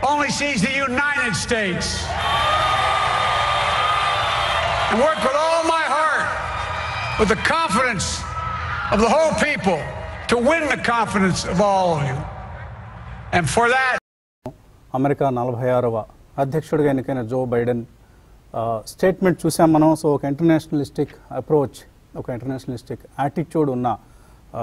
only sees the United States. And work with all my heart, with the confidence of the whole people, to win the confidence of all of you. And for that, America నలభై ఆరవ అధ్యక్షుడిగా ఎన్నికైన Joe Biden statement చూసాం మనం so ఒక ఇంటర్నేషనలిస్టిక్ approach ఒక ఇంటర్నేషనలిస్టిక్ attitude ఉన్న ఆ,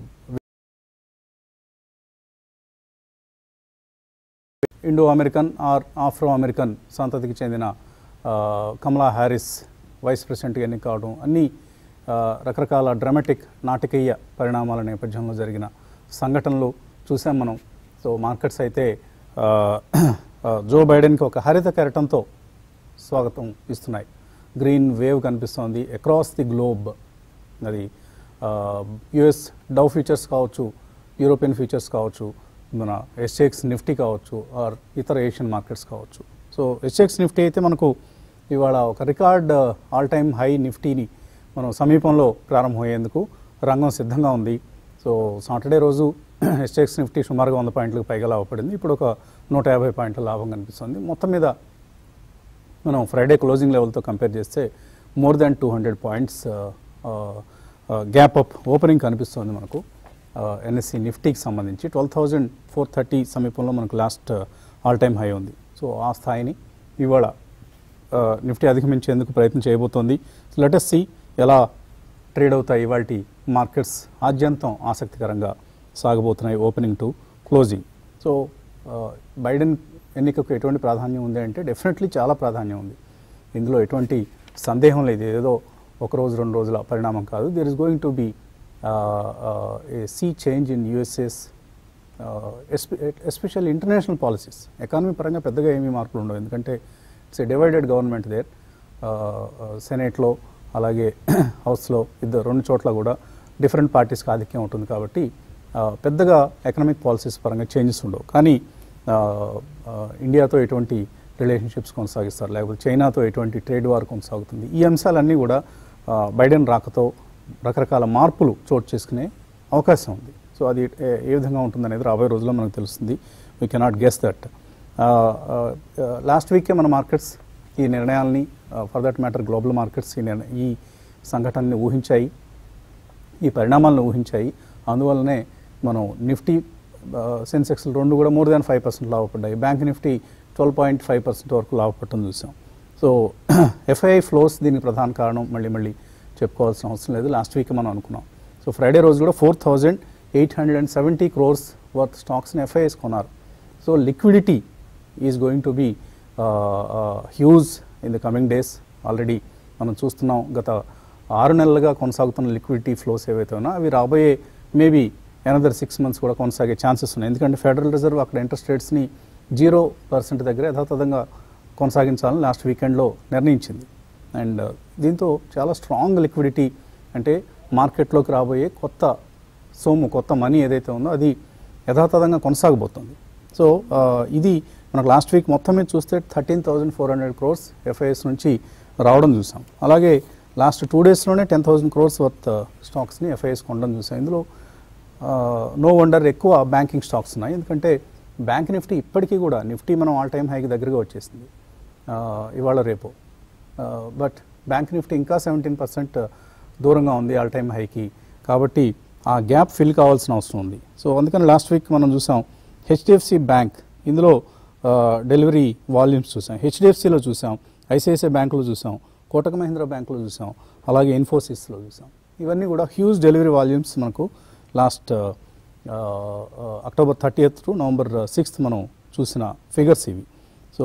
Indo American or Afro American సంతతికి చెందిన ఆ, కమలా హ్యారిస్ వైస్ ప్రెసిడెంట్గా ఎన్నిక కావడం అన్నీ ఆ, రకరకాల డ్రామాటిక్ నాటకీయ పరిణామాల నేపథ్యంలో జరిగిన సంఘటనలు చూసాం మనం సో మార్కెట్స్ అయితే ఆ, ఆ, జో బైడెన్కి ఒక హరిత కెరటంతో స్వాగతం ఇస్తున్నాయి గ్రీన్ వేవ్ కనిపిస్తోంది అక్రాస్ ది గ్లోబ్ అది యుఎస్ డవ్ ఫ్యూచర్స్ కావచ్చు యూరోపియన్ ఫ్యూచర్స్ కావచ్చు మన ఎస్ఎక్స్ నిఫ్టీ కావచ్చు ఆర్ ఇతర ఏషియన్ మార్కెట్స్ కావచ్చు సో ఎస్ఎక్స్ నిఫ్టీ అయితే మనకు ఇవాళ ఒక రికార్డ్ ఆల్ టైమ్ హై నిఫ్టీని మనం సమీపంలో ప్రారంభమయ్యేందుకు రంగం సిద్ధంగా ఉంది సో సాటర్డే రోజు ఎస్ఎక్స్ నిఫ్టీ సుమారుగా వంద పాయింట్లకు పైగా లాభపడింది ఇప్పుడు ఒక నూట యాభై పాయింట్ల లాభం కనిపిస్తుంది మొత్తం మీద మనం ఫ్రైడే క్లోజింగ్ లెవెల్తో కంపేర్ చేస్తే more than two hundred points gap up opening కనిపిస్తుంది మనకు ఎన్ఎస్సి నిఫ్టీకి సంబంధించి ట్వెల్వ్ థౌజండ్ ఫోర్ థర్టీ సమీపంలో మనకు లాస్ట్ ఆల్ టైమ్ హై ఉంది సో ఆ స్థాయిని ఇవాళ నిఫ్టీ అధిగమించేందుకు ప్రయత్నం చేయబోతోంది లెటెస్ సి ఎలా ట్రేడ్ అవుతాయి ఇవాళ మార్కెట్స్ ఆద్యంతం ఆసక్తికరంగా సాగబోతున్నాయి opening to closing so Biden ఎన్నికకు ఎటువంటి ప్రాధాన్యం ఉంది అంటే డెఫినెట్లీ చాలా ప్రాధాన్యం ఉంది ఇందులో ఎటువంటి సందేహం లేదు ఏదో ఒక రోజు రెండు రోజుల పరిణామం కాదు there is going to be a sea change in US's especial international policies economy పరంగా పెద్దగా ఏమీ మార్పులు ఉండవు ఎందుకంటే it's a divided government there సెనేట్లో అలాగే హౌస్లో ఇద్దరు రెండు చోట్ల కూడా డిఫరెంట్ పార్టీస్కి ఆధిక్యం ఉంటుంది కాబట్టి ఆ, పెద్దగా ఎకనామిక్ పాలసీస్ పరంగా చేంజెస్ ఉండవు కానీ ఆ, ఆ, ఇండియాతో ఎటువంటి రిలేషన్షిప్స్ కొనసాగిస్తారు లేకపోతే చైనాతో ఎటువంటి ట్రేడ్ వార్ కొనసాగుతుంది ఈ అంశాలన్నీ కూడా ఆ, బైడెన్ రాకతో రకరకాల మార్పులు చోటు చేసుకునే అవకాశం ఉంది సో అది ఏ- ఏ విధంగా ఉంటుందనేది రాబోయే రోజుల్లో మనకు తెలుస్తుంది we cannot guess that last వీకే మన మార్కెట్స్ ఈ నిర్ణయాల్ని for that matter global markets ఈ నిర్ణ- ఈ సంఘటనని ఊహించాయి ఈ పరిణామాలను ఊహించాయి అందువల్లనే మనం నిఫ్టీ సెన్సెక్స్ రెండు కూడా మోర్ దాన్ ఫైవ్ పర్సెంట్ లాభపడ్డాయి bank Nifty twelve point five percent వరకు లాభపడటం చూసాం సో ఎఫ్ఐఐ ఫ్లోస్ దీనికి ప్రధాన కారణం మళ్ళీ మళ్ళీ చెప్పుకోవాల్సిన అవసరం లేదు లాస్ట్ వీక్ మనం అనుకున్నాం సో ఫ్రైడే రోజు కూడా four thousand eight hundred and seventy crores worth స్టాక్స్ని ఎఫ్ఐఎస్ కొన్నారు so liquidity is going to be huge in the coming days already మనం చూస్తున్నాం గత ఆరు నెలలుగా కొనసాగుతున్న లిక్విడిటీ ఫ్లోస్ ఏవైతే ఉన్నా అవి రాబోయే మేబీ ఎనదర్ సిక్స్ మంత్స్ కూడా కొనసాగే ఛాన్సెస్ ఉన్నాయి ఎందుకంటే ఫెడరల్ రిజర్వ్ అక్కడ ఇంట్రెస్ట్ రేట్స్ని జీరో పర్సెంట్ దగ్గర యథాతథంగా కొనసాగించాలని లాస్ట్ వీకెండ్లో నిర్ణయించింది అండ్ దీంతో చాలా స్ట్రాంగ్ లిక్విడిటీ అంటే మార్కెట్లోకి రాబోయే కొత్త సొమ్ము కొత్త మనీ ఏదైతే ఉందో అది యథాతథంగా కొనసాగబోతుంది సో ఆ, ఇది మనకు లాస్ట్ వీక్ మొత్తం మీద చూస్తే thirteen thousand four hundred crores FIs నుంచి రావడం చూసాం అలాగే లాస్ట్ టూ డేస్లోనే టెన్ థౌసండ్ క్రోర్స్ వర్త్ స్టాక్స్ని ఎఫ్ఐఎస్ కొనడం చూసాం ఇందులో నో వండర్ ఎక్కువ బ్యాంకింగ్ స్టాక్స్ ఉన్నాయి ఎందుకంటే బ్యాంక్ నిఫ్టీ ఇప్పటికీ కూడా నిఫ్టీ మనం ఆల్ టైమ్ హైకి దగ్గరగా వచ్చేసింది ఆ, ఇవాళ రేపు బట్ బ్యాంక్ నిఫ్టీ ఇంకా సెవెంటీన్ పర్సెంట్ దూరంగా ఉంది ఆల్ టైమ్ హైకి కాబట్టి ఆ గ్యాప్ ఫిల్ కావాల్సిన అవసరం ఉంది సో అందుకని లాస్ట్ వీక్ మనం చూసాం హెచ్డిఎఫ్సి బ్యాంక్ ఇందులో డెలివరీ వాల్యూమ్స్ చూసాం హెచ్డిఎఫ్సిలో చూసాం ఐసిఐసిఐ బ్యాంకులో చూసాం కోటక్ మహీంద్రా బ్యాంకులో చూసాం అలాగే ఇన్ఫోసిస్లో చూసాం ఇవన్నీ కూడా హ్యూజ్ డెలివరీ వాల్యూమ్స్ మనకు last October thirtieth to November sixth మనం చూసిన ఫిగర్స్ ఇవి సో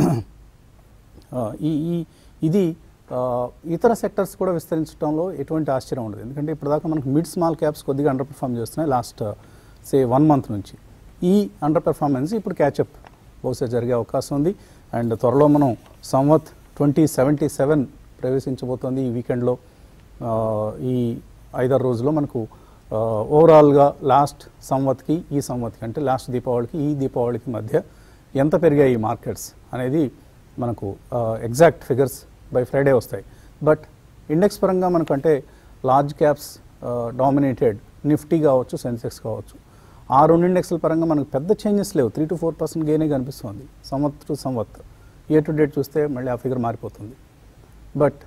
ఆ, ఈ ఈ ఇది ఆ, ఇతర సెక్టర్స్ కూడా విస్తరించడంలో ఎటువంటి ఆశ్చర్యం ఉండదు ఎందుకంటే ఇప్పటిదాకా మనకు మిడ్ స్మాల్ క్యాప్స్ కొద్దిగా అండర్ పెర్ఫామ్ చేస్తున్నాయి లాస్ట్ సే వన్ మంత్ నుంచి ఈ అండర్ పెర్ఫార్మెన్స్ ఇప్పుడు క్యాచప్ బహుశా జరిగే అవకాశం ఉంది అండ్ త్వరలో మనం సంవత్ ట్వంటీ సెవెంటీ సెవెన్ ప్రవేశించబోతోంది ఈ వీకెండ్లో ఆ, ఈ ఐదారు రోజుల్లో మనకు ఆ, ఓవరాల్గా లాస్ట్ సంవత్కి ఈ సంవత్కి అంటే లాస్ట్ దీపావళికి ఈ దీపావళికి మధ్య ఎంత పెరిగాయి ఈ మార్కెట్స్ అనేది మనకు ఎగ్జాక్ట్ ఫిగర్స్ బై ఫ్రైడే వస్తాయి బట్ ఇండెక్స్ పరంగా మనకు అంటే లార్జ్ క్యాప్స్ డామినేటెడ్ నిఫ్టీ కావచ్చు సెన్సెక్స్ కావచ్చు ఆ రెండు ఇండెక్స్ల పరంగా మనకు పెద్ద చేంజెస్ లేవు త్రీ టు ఫోర్ పర్సెంట్ గెయినే కనిపిస్తుంది Samvat to Samvat year to date చూస్తే మళ్ళీ ఆ ఫిగర్ మారిపోతుంది but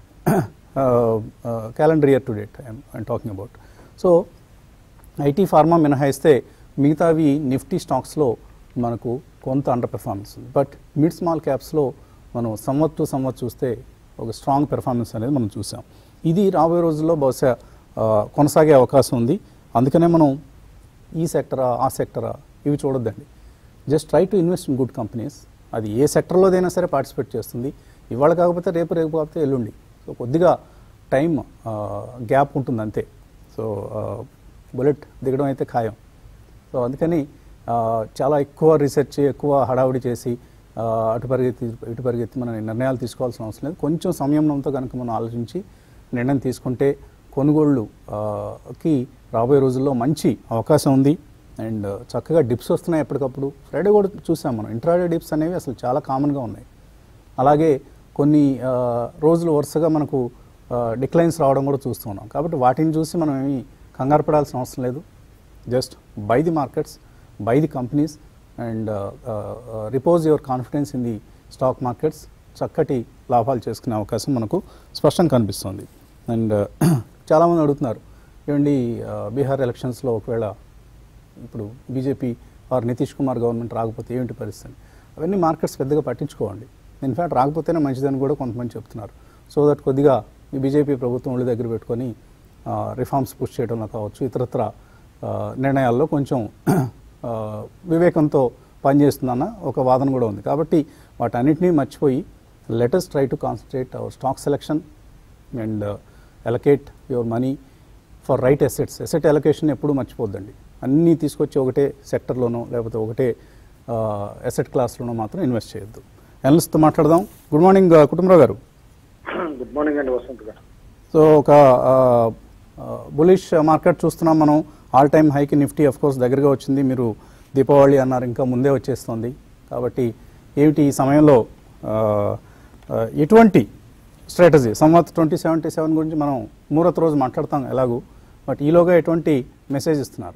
calendar year to date I'm talking about so IT pharma మినహాయిస్తే మిగతావి నిఫ్టీ స్టాక్స్లో మనకు కొంత అండర్ పెర్ఫార్మెన్స్ ఉంది బట్ మిడ్ స్మాల్ క్యాప్స్లో మనం సంవత్ టు సంవత్ చూస్తే ఒక స్ట్రాంగ్ పెర్ఫార్మెన్స్ అనేది మనం చూసాం ఇది రాబోయే రోజుల్లో బహుశా ఆ, కొనసాగే అవకాశం ఉంది అందుకనే మనం ఈ సెక్టరా ఆ సెక్టరా ఇవి చూడొద్దండి just try to invest in good companies అది ఏ సెక్టర్లోదైనా సరే పార్టిసిపేట్ చేస్తుంది ఇవాళ కాకపోతే రేపు రేపు కాకపోతే ఎల్లుండి సో కొద్దిగా టైం గ్యాప్ ఉంటుంది అంతే సో బుల్లెట్ దిగడం అయితే ఖాయం సో అందుకని ఆ, చాలా ఎక్కువ రీసెర్చ్ ఎక్కువ హడావుడి చేసి ఆ, అటు పరిగెత్తి ఇటు పరిగెత్తి మన నిర్ణయాలు తీసుకోవాల్సిన అవసరం లేదు కొంచెం సంయమనంతో కనుక మనం ఆలోచించి నిర్ణయం తీసుకుంటే కొనుగోళ్ళు ఆ, కి రాబోయే రోజుల్లో మంచి అవకాశం ఉంది అండ్ చక్కగా డిప్స్ వస్తున్నాయి ఎప్పటికప్పుడు ఫ్రైడే కూడా చూసాం మనం ఇంట్రాడే డిప్స్ అనేవి అసలు చాలా కామన్గా ఉన్నాయి అలాగే కొన్ని ఆ, రోజులు వరుసగా మనకు డిక్లైన్స్ రావడం కూడా చూస్తున్నాం కాబట్టి వాటిని చూసి మనం ఏమి కంగారు పడాల్సిన అవసరం లేదు just buy the markets buy the companies and repose your confidence in the stock markets చక్కటి లాభాలు చేసుకునే అవకాశం మనకు స్పష్టంగా కనిపిస్తుంది అండ్ చాలామంది అడుగుతున్నారు ఏమండి ఆ, బీహార్ ఎలక్షన్స్లో ఒకవేళ ఇప్పుడు BJP or Nitish Kumar government రాకపోతే ఏంటి పరిస్థితి అవన్నీ మార్కెట్స్ పెద్దగా పట్టించుకోవండి ఇన్ఫ్యాక్ట్ రాకపోతేనే మంచిదని కూడా కొంతమంది చెప్తున్నారు సో దట్ కొద్దిగా ఈ బీజేపీ ప్రభుత్వం ఒళ్ళు దగ్గర పెట్టుకొని రిఫార్మ్స్ పుష్ చేయడంలో కావచ్చు ఇతరత్ర ఆ, నిర్ణయాల్లో కొంచెం ఆ, వివేకంతో పనిచేస్తుందన్న ఒక వాదన కూడా ఉంది కాబట్టి వాటన్నిటినీ మర్చిపోయి latest try to concentrate our stock selection and allocate your money for right assets asset allocation ఎప్పుడూ మర్చిపోద్దండి అన్నీ తీసుకొచ్చి ఒకటే సెక్టర్లోనో లేకపోతే ఒకటే ఎసెట్ క్లాస్లోనో మాత్రం ఇన్వెస్ట్ చేయొద్దు ఎనలిస్ట్తో మాట్లాడదాం గుడ్ మార్నింగ్ కుటుంబరావు గారు గుడ్ మార్నింగ్ అండి వసంత్ గారు సో ఒక బులిష్ మార్కెట్ చూస్తున్నాం మనం ఆల్ టైమ్ హైకి నిఫ్టీ అఫ్ కోర్స్ దగ్గరగా వచ్చింది మీరు దీపావళి అన్నారు ఇంకా ముందే వచ్చేస్తుంది కాబట్టి ఏమిటి ఈ సమయంలో ఆ, ఆ, ఎటువంటి strategy Samvat twenty seventy seven గురించి మనం మూరత్ రోజు మాట్లాడతాం ఎలాగూ బట్ ఈలోగా ఎటువంటి మెసేజ్ ఇస్తున్నారు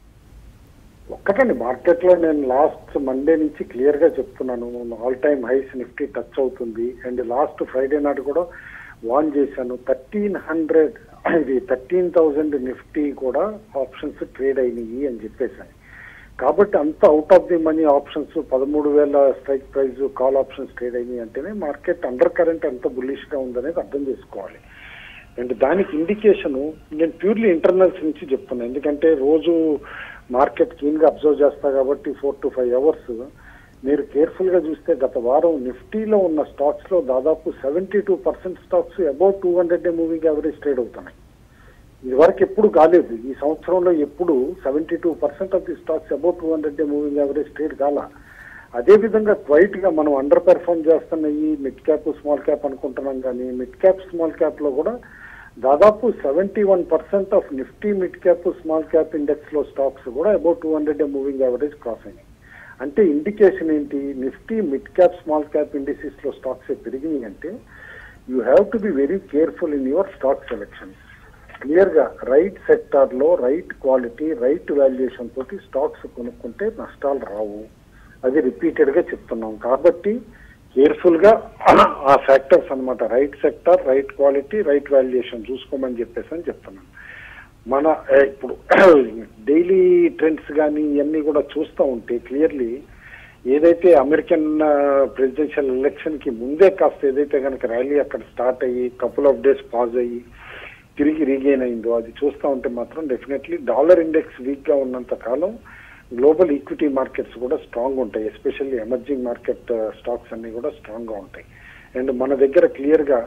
ఒక్కటండి మార్కెట్ లో నేను లాస్ట్ మండే నుంచి క్లియర్ గా చెప్తున్నాను all time highs Nifty touch అవుతుంది అండ్ లాస్ట్ ఫ్రైడే నాడు కూడా వాన్ చేశాను థర్టీన్ హండ్రెడ్ ఇది థర్టీన్ థౌజండ్ నిఫ్టీ కూడా ఆప్షన్స్ ట్రేడ్ అయినాయి అని చెప్పేసాను కాబట్టి అంత out of the money options పదమూడు వేల strike price call options trade అయినాయి అంటేనే మార్కెట్ అండర్ కరెంట్ ఎంత బుల్లిష్ గా ఉందనేది అర్థం చేసుకోవాలి అండ్ దానికి ఇండికేషన్ నేను ప్యూర్లీ ఇంటర్నల్స్ నుంచి చెప్తున్నా ఎందుకంటే రోజు మార్కెట్ క్లీన్ గా అబ్జర్వ్ చేస్తా కాబట్టి ఫోర్ టు ఫైవ్ అవర్స్ మీరు కేర్ఫుల్ గా చూస్తే గత వారం నిఫ్టీలో ఉన్న స్టాక్స్ లో దాదాపు seventy two percent stocks about two hundred day moving average trade అవుతున్నాయి ఇది వరకు ఎప్పుడు కాలేదు ఈ సంవత్సరంలో ఎప్పుడు seventy two percent of the stocks about two hundred day moving average trade కాల అదే విధంగా క్వైట్ గా మనం అండర్ పెర్ఫార్మ్ చేస్తున్నాయి మిడ్ క్యాప్ స్మాల్ క్యాప్ అనుకుంటున్నాం కానీ మిడ్ క్యాప్ స్మాల్ క్యాప్ లో కూడా దాదాపు seventy one percent of Nifty mid cap small cap index లో స్టాక్స్ కూడా about two hundred day moving average cross అయినాయి అంటే ఇండికేషన్ ఏంటి Nifty mid cap small cap indices లో స్టాక్స్ పెరిగినాయి అంటే you have to be very careful in your stock selection clear గా right sector లో రైట్ క్వాలిటీ రైట్ వాల్యుయేషన్ తోటి stocks కొనుక్కుంటే నష్టాలు రావు అది రిపీటెడ్ గా చెప్తున్నాం కాబట్టి కేర్ఫుల్ గా ఆ ఫ్యాక్టర్స్ అన్నమాట right sector right quality right valuation చూసుకోమని చెప్పేసి అని చెప్తున్నాను మన ఏ, ఇప్పుడు డైలీ ట్రెండ్స్ కానీ ఇవన్నీ కూడా చూస్తూ ఉంటే క్లియర్లీ ఏదైతే అమెరికన్ ప్రెసిడెన్షియల్ ఎలక్షన్ కి ముందే కాస్త ఏదైతే కనుక ర్యాలీ అక్కడ స్టార్ట్ అయ్యి కపుల్ ఆఫ్ డేస్ పాజ్ అయ్యి తిరిగి రీగెయిన్ అయిందో అది చూస్తూ ఉంటే మాత్రం డెఫినెట్లీ డాలర్ ఇండెక్స్ వీక్ గా ఉన్నంత కాలం గ్లోబల్ ఈక్విటీ మార్కెట్స్ కూడా స్ట్రాంగ్ ఉంటాయి ఎస్పెషల్లీ ఎమర్జింగ్ మార్కెట్ స్టాక్స్ అన్ని కూడా స్ట్రాంగ్ గా ఉంటాయి అండ్ మన దగ్గర క్లియర్ గా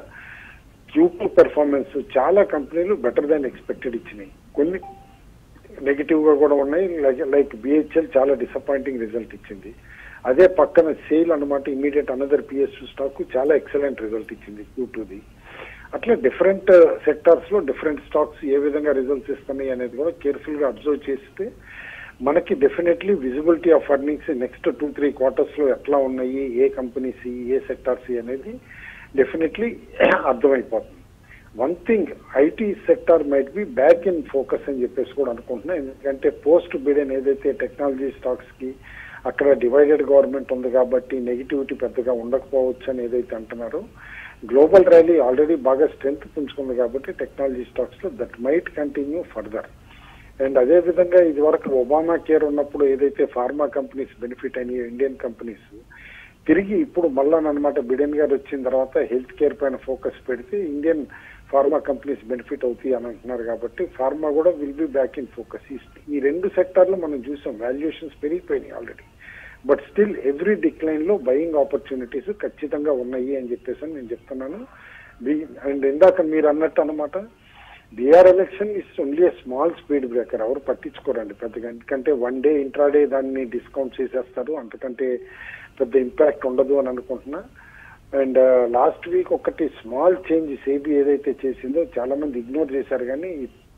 క్యూపీ పెర్ఫార్మెన్స్ చాలా కంపెనీలు బెటర్ దాన్ ఎక్స్పెక్టెడ్ ఇచ్చినాయి కొన్ని నెగిటివ్ గా కూడా ఉన్నాయి లైక్ లైక్ బిహెచ్ఎల్ చాలా డిసప్పాయింటింగ్ రిజల్ట్ ఇచ్చింది అదే పక్కన సేల్ అన్నమాట ఇమీడియట్ అనదర్ పిఎస్యు స్టాక్ చాలా ఎక్సలెంట్ రిజల్ట్ ఇచ్చింది క్యూ ది అట్లా డిఫరెంట్ సెక్టార్స్ లో డిఫరెంట్ స్టాక్స్ ఏ విధంగా రిజల్ట్స్ ఇస్తున్నాయి అనేది కూడా కేర్ఫుల్ గా అబ్జర్వ్ చేస్తే మనకి definitely visibility of earnings next two three quarters లో ఎట్లా ఉన్నాయి ఏ కంపెనీస్ ఏ సెక్టార్స్ అనేది డెఫినెట్లీ అర్థమైపోతుంది one thing IT sector might be back in focus అని చెప్పేసి కూడా అనుకుంటున్నా ఎందుకంటే పోస్ట్ బిడెన్ ఏదైతే టెక్నాలజీ స్టాక్స్ కి అక్కడ డివైడెడ్ గవర్నమెంట్ ఉంది కాబట్టి నెగిటివిటీ పెద్దగా ఉండకపోవచ్చు అని ఏదైతే అంటున్నారో గ్లోబల్ ర్యాలీ ఆల్రెడీ బాగా స్ట్రెంగ్త్ పుంజుకుంది కాబట్టి టెక్నాలజీ స్టాక్స్ లో that might continue further and అదే విధంగా ఇది వరకు ఒబామా కేర్ ఉన్నప్పుడు ఏదైతే ఫార్మా కంపెనీస్ బెనిఫిట్ అయినాయో ఇండియన్ కంపెనీస్ తిరిగి ఇప్పుడు మళ్ళా అనమాట బిడెన్ గారు వచ్చిన తర్వాత హెల్త్ కేర్ పైన ఫోకస్ పెడితే ఇండియన్ ఫార్మా కంపెనీస్ బెనిఫిట్ అవుతాయి అని అంటున్నారు కాబట్టి ఫార్మా కూడా will be back in focus ఈ రెండు సెక్టార్లు మనం చూసాం వాల్యుయేషన్స్ పెరిగిపోయినాయి already but still every decline లో బయింగ్ ఆపర్చునిటీస్ ఖచ్చితంగా ఉన్నాయి అని చెప్పేసి అని నేను చెప్తున్నాను అండ్ ఇందాక మీరు అన్నట్టు అనమాట Bihar election is only a small speed breaker ఎవరు పట్టించుకోరండి పెద్దగా ఎందుకంటే వన్ డే ఇంట్రాడే దాన్ని డిస్కౌంట్ చేసేస్తారు అంతకంటే పెద్ద ఇంపాక్ట్ ఉండదు అని అనుకుంటున్నా అండ్ లాస్ట్ వీక్ ఒకటి స్మాల్ చేంజ్ సేబీ ఏదైతే చేసిందో చాలా మంది ఇగ్నోర్ చేశారు కానీ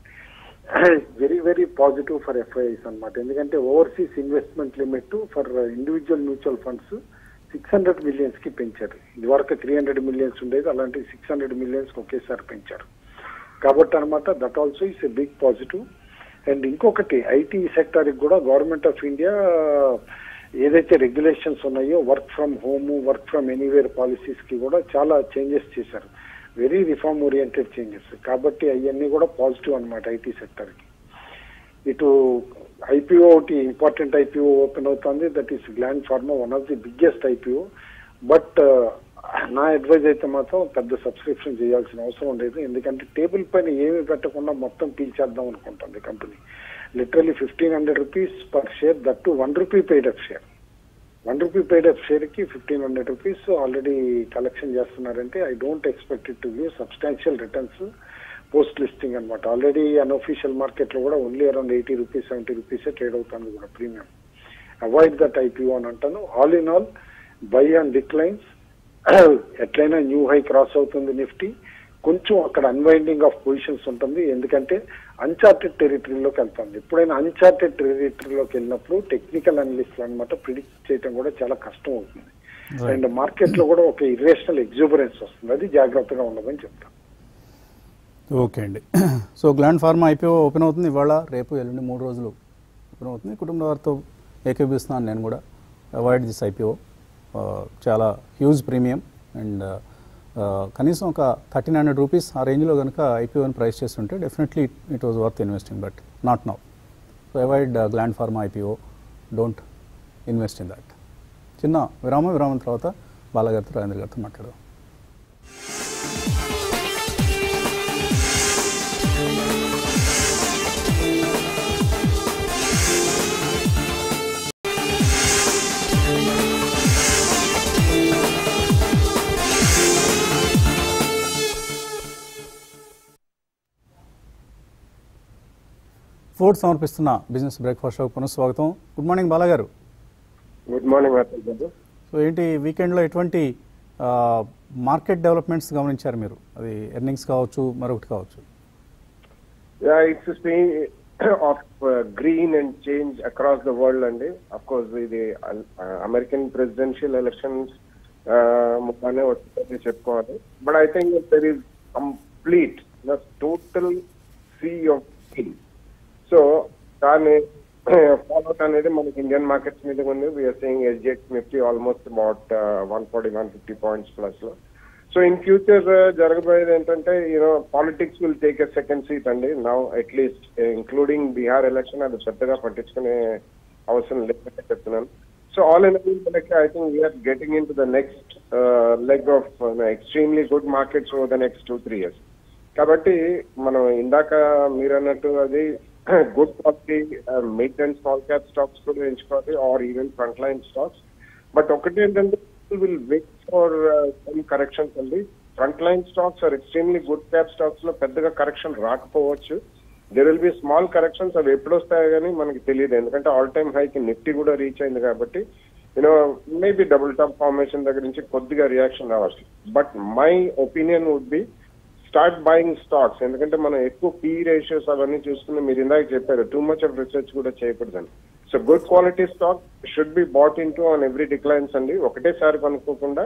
very very positive for FIIs అన్నమాట ఎందుకంటే overseas investment limit for individual mutual funds six hundred millions కి పెంచారు ఇదివరకు త్రీ హండ్రెడ్ మిలియన్స్ ఉండేది అలాంటి సిక్స్ హండ్రెడ్ మిలియన్స్ ఒకేసారి పెంచారు కాబట్టి అనమాట that also is a big positive and ఇంకొకటి ఐటీ సెక్టర్ కూడా గవర్నమెంట్ ఆఫ్ ఇండియా ఏదైతే రెగ్యులేషన్స్ ఉన్నాయో work from home work from anywhere policies కి కూడా చాలా చేంజెస్ చేశారు వెరీ రిఫార్మ్ ఓరియంటెడ్ చేంజెస్ కాబట్టి అవన్నీ కూడా పాజిటివ్ అనమాట ఐటీ సెక్టర్ కి ఇటు ఐపీఓ ఒకటి ఇంపార్టెంట్ ఐపీఓ ఓపెన్ అవుతుంది that is Gland Pharma one of the biggest IPO but నా అడ్వైజ్ అయితే మాత్రం పెద్ద సబ్స్క్రిప్షన్ చేయాల్సిన అవసరం లేదు ఎందుకంటే టేబుల్ పైన ఏమీ పెట్టకుండా మొత్తం పీల్చేద్దాం అనుకుంటుంది company literally fifteen hundred rupees per share that too one rupee paid up share one rupee paid up share కి fifteen hundred rupees already collection చేస్తున్నారంటే I don't expect it to give substantial returns post listing అనమాట already unofficial market లో కూడా only around eighty rupees seventy rupees trade అవుతుంది కూడా premium avoid that IPO అని అంటాను all in all buy and declines ఎట్లయినా new high cross అవుతుంది Nifty కొంచెం అక్కడ అన్వైండింగ్ ఆఫ్ పొజిషన్స్ ఉంటుంది ఎందుకంటే అన్చార్టెడ్ టెరిటరీలోకి వెళ్తుంది ఎప్పుడైనా అన్చార్టెడ్ టెరిటరీలోకి వెళ్ళినప్పుడు టెక్నికల్ అనలిస్ట్ అనమాట ప్రిడిక్ట్ చేయడం కూడా చాలా కష్టం అవుతుంది అండ్ మార్కెట్ లో కూడా ఒక ఇర్రేషనల్ ఎగ్జూబరెన్స్ వస్తుంది అది జాగ్రత్తగా ఉండదని చెప్తాను ఓకే అండి so Gland Pharma IPO open అవుతుంది ఇవాళ రేపు ఎల్లుండి మూడు రోజులు ఓపెన్ అవుతుంది కుటుంబ వారితో ఏకీపిస్తున్నాను నేను కూడా అవాయిడ్ దిస్ ఐపీఓ చాలా హ్యూజ్ ప్రీమియం అండ్ కనీసం ఒక థర్టీన్ హండ్రెడ్ రూపీస్ ఆ రేంజ్లో కనుక ఐపీఓని ప్రైస్ చేస్తుంటే definitely it was worth investing but not now so avoid Gland Pharma IPO don't invest in that చిన్న విరామం విరామం తర్వాత బాలగారితో రాజేంద్ర గారితో మాట్లాడదాం ఫోర్డ్ సమర్పిస్తున్న బిజినెస్ బ్రేక్ఫాస్ట్ షోకి పునఃస్వాగతం గుడ్ మార్నింగ్ బాలాగారు గుడ్ మార్నింగ్ అతల్ గారు సో ఏంటి వీకెండ్లో ఎటువంటి మార్కెట్ డెవలప్మెంట్స్ గమనించారు మీరు అది ఎర్నింగ్స్ కావచ్చు మరొకటి కావచ్చు yeah it's spewing of green and change across the world అండి అఫ్ కోర్స్ ఇది అమెరికన్ ప్రెసిడెన్షియల్ ఎలక్షన్స్ ముఖానే వచ్చిందని చెప్పుకోవాలి but I think there is complete total sea of green so దాన్ని ఫాలోట్ అనేది మనకి ఇండియన్ మార్కెట్స్ మీద ఉంది we're seeing Sensex Nifty almost about one forty one fifty points plus లో సో ఇన్ ఫ్యూచర్ జరగబోయేది ఏంటంటే you know politics will take a second seat అండి now at least including Bihar election అది పెద్దగా పట్టించుకునే అవసరం లేదని చెప్తున్నాను సో ఆల్ ఇన్ మనకి I think we're getting into the next leg of extremely good markets over the next two three years కాబట్టి మనం ఇందాక మీరు అన్నట్టు అది good quality mid and small cap stocks కూడా ఎంచుకోవాలి or even front line stocks but ఒకటి ఏంటంటే will wait for some corrections అండి front line stocks are extremely good cap stocks లో పెద్దగా కరెక్షన్ రాకపోవచ్చు there will be small corrections అవి ఎప్పుడు వస్తాయో కానీ మనకి తెలియదు ఎందుకంటే ఆల్ టైమ్ హైకి నిఫ్టీ కూడా రీచ్ అయింది కాబట్టి you know maybe double top formation దగ్గర నుంచి కొద్దిగా రియాక్షన్ రావచ్చు but my opinion would be start buying stocks ఎందుకంటే మనం ఎక్కువ పీ రేషియోస్ అవన్నీ చూసుకుని మీరు ఇందాక చెప్పారు టూ మచ్ ఆఫ్ రీసెర్చ్ కూడా చేయకూడదని so good quality stock should be bought in to on every declines అండి ఒకటేసారి కనుక్కోకుండా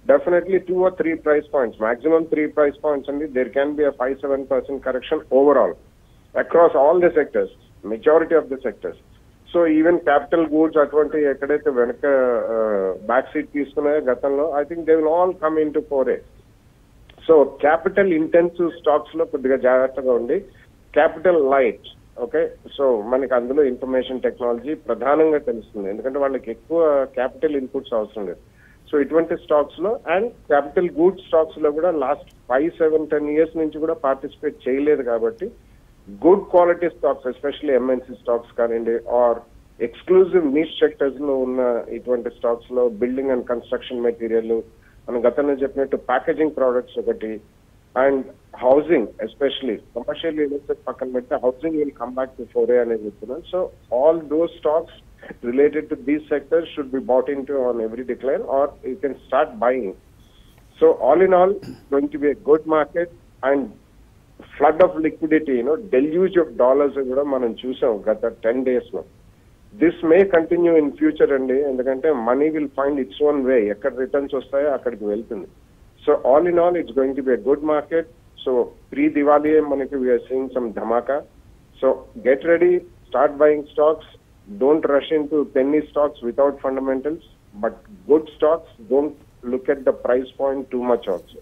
definitely two or three price points, maximum three price points, and there can be a five seven percent correction overall across all the sectors, majority of the sectors. So even capital goods అటువంటి ఎక్కడైతే వెనక back seat తీసుకున్నాయో గతంలో I think they will all come into fore ఏ so capital intensive stocks లో కొద్దిగా జాగ్రత్తగా ఉండి క్యాపిటల్ లైట్ ఓకే సో మనకి అందులో ఇన్ఫర్మేషన్ టెక్నాలజీ ప్రధానంగా తెలుస్తుంది ఎందుకంటే వాళ్ళకి ఎక్కువ క్యాపిటల్ ఇన్పుట్స్ అవసరం లేదు సో ఇటువంటి స్టాక్స్ లో అండ్ క్యాపిటల్ గూడ్స్ స్టాక్స్ లో కూడా last five seven ten years నుంచి కూడా పార్టిసిపేట్ చేయలేదు కాబట్టి good quality stocks especially MNC stocks కానివ్వండి ఆర్ ఎక్స్క్లూజివ్ నీట్ సెక్టర్స్ లో ఉన్న ఇటువంటి స్టాక్స్ లో బిల్డింగ్ అండ్ కన్స్ట్రక్షన్ మెటీరియల్ మనం గతంలో చెప్పినట్టు ప్యాకేజింగ్ ప్రోడక్ట్స్ ఒకటి and housing especially commercial real estate పక్కన పెడితే housing will come back to fore అనేది చెప్తున్నాను so all those stocks related to these sectors should be bought in to on every decline or you can start buying so all in all going to be a good market and flood of liquidity you know deluge of dollars కూడా మనం చూసాం గత ten days లో this may continue in future అండి ఎందుకంటే money will find its own way ఎక్కడ returns వస్తాయో అక్కడికి వెళ్తుంది so all in all it's going to be a good market so pre Diwali మనకి we're seeing some dhamaka so get ready start buying stocks don't rush into penny stocks without fundamentals but good stocks don't look at the price point too much also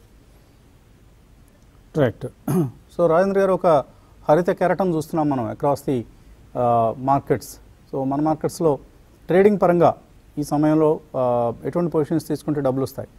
right so Rajendra garu ఒక హరిత కెరటం చూస్తున్నాం మనం across the markets so మన మార్కెట్స్లో trading పరంగా ఈ సమయంలో ఆ, ఎటువంటి పొజిషన్స్ తీసుకుంటే డబ్బులు వస్తాయి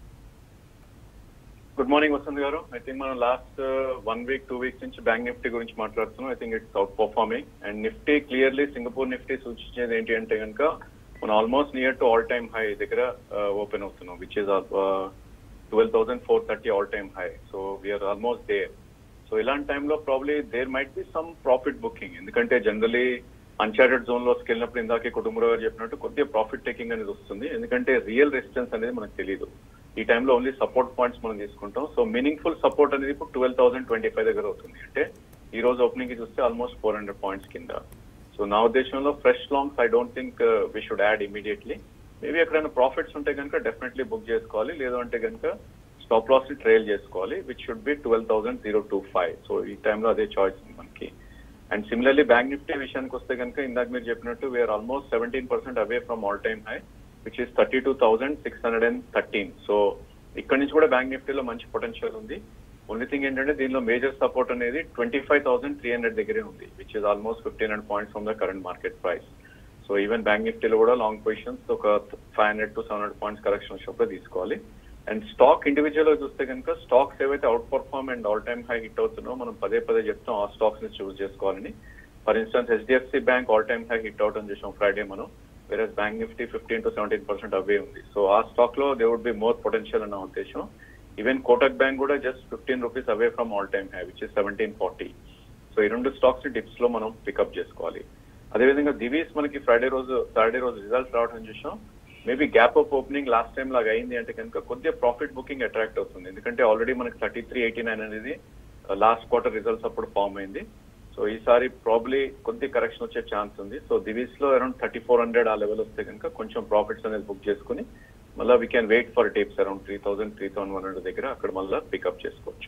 good morning Vasanth garu I think మనం last one week two weeks నుంచి బ్యాంక్ నిఫ్టీ గురించి మాట్లాడుతున్నాం I think it's outperforming and Nifty clearly Singapore Nifty సూచించేది ఏంటి అంటే కనుక మనం almost near to all time high దగ్గర ఓపెన్ అవుతున్నాం which is twelve thousand four thirty all time high so we're almost there so ఇలాంటి టైంలో probably there might be some profit booking ఎందుకంటే జనరలీ అన్చార్టెడ్ జోన్ లోకి వెళ్ళినప్పుడు ఇందాకే కుటుంబరావు గారు చెప్పినట్టు కొద్దిగా ప్రాఫిట్ టేకింగ్ అనేది వస్తుంది ఎందుకంటే రియల్ రెసిస్టెన్స్ అనేది మనకు తెలియదు ఈ టైంలో ఓన్లీ సపోర్ట్ పాయింట్స్ మనం తీసుకుంటాం సో మీనింగ్ఫుల్ సపోర్ట్ అనేది ఇప్పుడు ట్వెల్వ్ థౌసండ్ ట్వంటీ ఫైవ్ దగ్గర అవుతుంది అంటే ఈ రోజు ఓపెనింగ్ కి చూస్తే ఆల్మోస్ట్ ఫోర్ హండ్రెడ్ పాయింట్స్ కింద సో నా ఉద్దేశంలో fresh longs I don't think we should add immediately maybe ఎక్కడైనా ప్రాఫిట్స్ ఉంటే కనుక డెఫినెట్లీ బుక్ చేసుకోవాలి లేదు అంటే కనుక స్టాప్ లాస్ ని ట్రైల్ చేసుకోవాలి which should be twelve thousand zero two five so ఈ టైంలో అదే చాయిస్ ఉంది మనకి అండ్ సిమిలర్లీ బ్యాంక్ నిఫ్టీ విషయానికి వస్తే కనుక ఇందాక మీరు చెప్పినట్టు we're almost seventeen percent away from all time high which is thirty two thousand six hundred and thirteen so ఇక్కడ నుంచి కూడా బ్యాంక్ నిఫ్టీలో మంచి పొటెన్షియల్ ఉంది ఓన్లీ థింగ్ ఏంటంటే దీనిలో మేజర్ సపోర్ట్ అనేది twenty five thousand three hundred దగ్గరే ఉంది which is almost fifteen hundred points from the current market price so even bank నిఫ్టీలో కూడా లాంగ్ పొజిషన్స్ ఒక five hundred to seven hundred points correction వచ్చినప్పుడు తీసుకోవాలి అండ్ స్టాక్ ఇండివిజువల్ గా చూస్తే కనుక స్టాక్స్ ఏవైతే outperform and all time high hit అవుతున్నాయో మనం పదే పదే చెప్తాం ఆ స్టాక్స్ ని చూస్ చేసుకోవాలని for instance HDFC bank all time high hit out అని చూసాం ఫ్రైడే మనం వేరే bank Nifty fifteen to seventeen percent away ఉంది సో ఆ స్టాక్ లో they would be more potential అన్న ఉద్దేశం ఈవెన్ కోటక్ బ్యాంక్ కూడా just fifteen rupees away from all time high which is seventeen forty so ఈ రెండు స్టాక్స్ ని డిప్స్ లో మనం పికప్ చేసుకోవాలి అదేవిధంగా దివీస్ మనకి ఫ్రైడే రోజు సాటర్డే రోజు రిజల్ట్స్ రావడం చూసాం maybe gap up opening last time లాగా అయింది అంటే కనుక కొద్దిగా ప్రాఫిట్ బుకింగ్ అట్రాక్ట్ అవుతుంది ఎందుకంటే ఆల్రెడీ మనకి థర్టీ త్రీ ఎయిటీ నైన్ అనేది లాస్ట్ క్వార్టర్ రిజల్ట్స్ అప్పుడు ఫామ్ అయింది సో ఈసారి ప్రాబ్లీ కొద్ది కరెక్షన్ వచ్చే ఛాన్స్ ఉంది సో దివీస్ లో అరౌండ్ థర్టీ ఫోర్ హండ్రెడ్ ఆ లెవెల్ వస్తే కనుక కొంచెం ప్రాఫిట్స్ అనేది బుక్ చేసుకుని మళ్ళీ we can wait for dips around three thousand three thousand one hundred దగ్గర అక్కడ మళ్ళీ పికప్ చేసుకోవచ్చు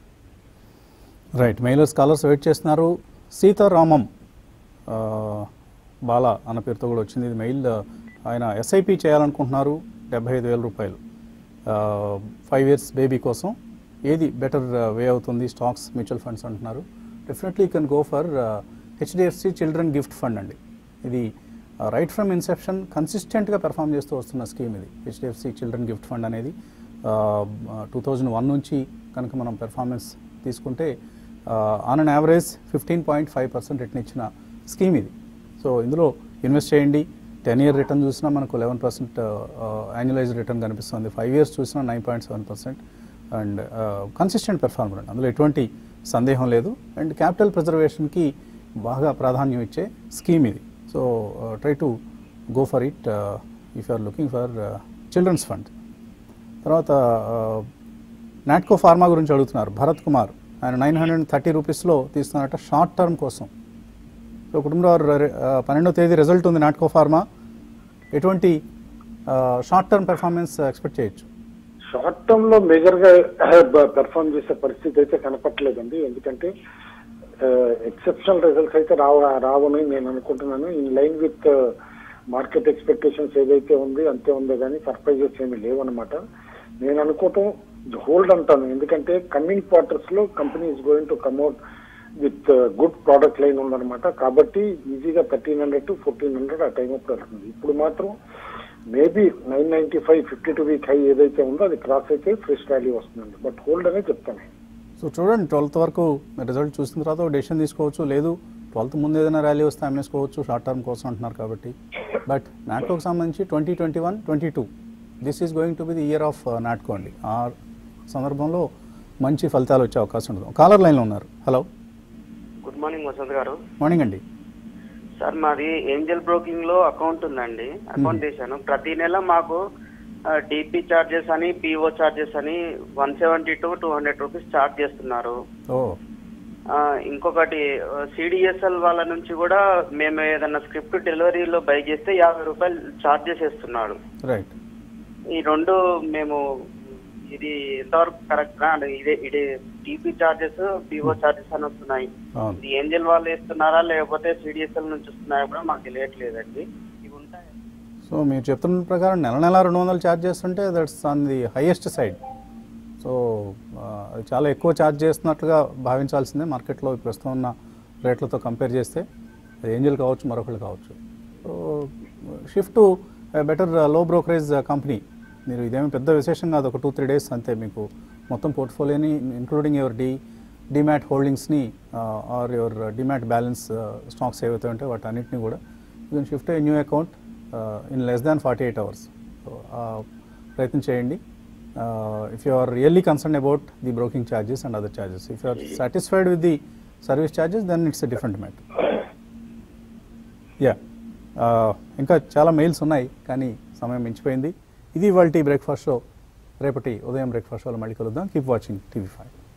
రైట్ మెయిలర్ స్కాలర్స్ వెయిట్ చేస్తున్నారు సీతారామం ఆ, బాల అన్న పేరుతో కూడా వచ్చింది ఇది మెయిల్ ఆ, ఆయన ఎస్ఐపి చేయాలనుకుంటున్నారు డెబ్బై ఐదు వేల రూపాయలు ఫైవ్ ఇయర్స్ బేబీ కోసం ఏది బెటర్ వే అవుతుంది స్టాక్స్ మ్యూచువల్ ఫండ్స్ అంటున్నారు definitely can go for HDFC children gift fund అండి ఇది రైట్ ఫ్రమ్ ఇన్సెప్షన్ కన్సిస్టెంట్గా పెర్ఫామ్ చేస్తూ వస్తున్న స్కీమ్ ఇది హెచ్డిఎఫ్సి చిల్డ్రన్ గిఫ్ట్ ఫండ్ అనేది టూ థౌజండ్ వన్ నుంచి కనుక మనం పెర్ఫార్మెన్స్ తీసుకుంటే on an average fifteen point five percent return ఇచ్చిన స్కీమ్ ఇది సో ఇందులో ఇన్వెస్ట్ చేయండి టెన్ ఇయర్ రిటర్న్ చూసినా మనకు లెవెన్ పర్సెంట్ యాన్యులైజ్ రిటర్న్ కనిపిస్తుంది ఫైవ్ ఇయర్స్ చూసినా nine point seven percent and consistent performer అందులో ఎటువంటి సందేహం లేదు అండ్ క్యాపిటల్ ప్రిజర్వేషన్కి బాగా ప్రాధాన్యం ఇచ్చే స్కీమ్ ఇది so try to go for it if are looking for children's fund తర్వాత నాట్కో ఫార్మా గురించి అడుగుతున్నారు భరత్ కుమార్ ఆయన నైన్ హండ్రెడ్ థర్టీ రూపీస్లో తీస్తున్నారట షార్ట్ టర్మ్ కోసం సో కుటుంబంలో పన్నెండో తేదీ రిజల్ట్ ఉంది నాట్కో ఫార్మా ఎటువంటి షార్ట్ టర్మ్ పెర్ఫార్మెన్స్ ఎక్స్పెక్ట్ చేయొచ్చు షార్ట్ టర్మ్ లో మేజర్ గా పెర్ఫార్మ్ చేసే పరిస్థితి అయితే కనపట్లేదండి ఎందుకంటే ఎక్సెప్షనల్ రిజల్ట్స్ అయితే రావ రావని నేను అనుకుంటున్నాను in line with market expectations ఏదైతే ఉంది అంతే ఉందే కానీ సర్ప్రైజెస్ ఏమి లేవన్నమాట నేను అనుకోవటం హోల్డ్ అంటాను ఎందుకంటే కమింగ్ క్వార్టర్స్ లో company is going to come out with good product line ఉందన్నమాట కాబట్టి ఈజీగా thirteen hundred to fourteen hundred ఆ టైం అప్పుడు వెళ్తుంది ఇప్పుడు మాత్రం maybe nine ninety five fifty two week high ఏదైతే ఉందో అది క్రాస్ అయితే ఫ్రెష్ వాల్యూ వస్తుందండి బట్ హోల్డ్ అనే చెప్తాను సో చూడండి ట్వెల్త్ వరకు రిజల్ట్ చూసిన తర్వాత ఒక డెసిషన్ తీసుకోవచ్చు లేదు ట్వెల్త్ ముందు ఏదైనా ర్యాలీ వస్తే అమ్మేసుకోవచ్చు షార్ట్ టర్మ్ కోసం అంటున్నారు కాబట్టి బట్ నాట్కోకి సంబంధించి twenty twenty one twenty two this is going to be the year of Natco అండి ఆ సందర్భంలో మంచి ఫలితాలు వచ్చే అవకాశం ఉంటుంది కాలర్ లైన్లో ఉన్నారు హలో గుడ్ మార్నింగ్ వసంత్ గారు మార్నింగ్ అండి సార్ మాది ఏంజల్ బ్రోకింగ్ లో అకౌంట్ ఉందండి అకౌంట్ తీశాను ప్రతి నెల మాకు డిపి చార్జెస్ అని పిఓ చార్జెస్ అని one seventy to two hundred rupees charge చేస్తున్నారు ఓ ఆ, ఇంకొకటి సిడిఎస్ఎల్ వాళ్ళ నుంచి కూడా మేము ఏదైనా స్క్రిప్ట్ డెలివరీలో బై చేస్తే యాభై రూపాయలు చార్జ్ చేసేస్తున్నాడు రైట్ ఈ రెండు మేము ఇది ఎంతవరకు కరెక్ట్ ఇదే ఇది టీపీ చార్జెస్ పిఓ చార్జెస్ అని వస్తున్నాయి అవును ఇది ఏంజల్ వాళ్ళు ఇస్తున్నారా లేకపోతే సిడిఎస్ఎల్ నుంచి వస్తున్నారా కూడా మాకు తెలియట్లేదండి ఇవి ఉంటాయి సో మీరు చెప్తున్న ప్రకారం నెల నెల రెండు వందలు ఛార్జ్ చేస్తుంటే that's on the highest side so ఆ, అది చాలా ఎక్కువ ఛార్జ్ చేస్తున్నట్లుగా భావించాల్సిందే మార్కెట్లో ఈ ప్రస్తుతం ఉన్న రేట్లతో కంపేర్ చేస్తే అది ఏంజల్ కావచ్చు మరొకళ్ళు కావచ్చు సో షిఫ్ట్ టు బెటర్ లో బ్రోకరేజ్ కంపెనీ మీరు ఇదేమి పెద్ద విశేషం కాదు ఒక టూ త్రీ డేస్ అంతే మీకు మొత్తం పోర్ట్ఫోలియోని ఇంక్లూడింగ్ యువర్ డి డిమ్యాట్ హోల్డింగ్స్ని or your demat balance stocks ఏవైతే ఉంటాయో వాటి అన్నింటినీ కూడా you can shift a new account in less than forty eight hours so ప్రయత్నం చేయండి if you are really concern about the broking charges and other charges if you are satisfied with the service charges then it's a different matter ya ఇంకా చాలా mails ఉన్నాయి కానీ సమయం మించిపోయింది ఇది ఇవాళ బ్రేక్ఫాస్ట్ షో రేపటి ఉదయం బ్రేక్ఫాస్ట్ షోలో మళ్ళీ కలుద్దాం కీప్ వాచింగ్ టీవీ ఫైవ్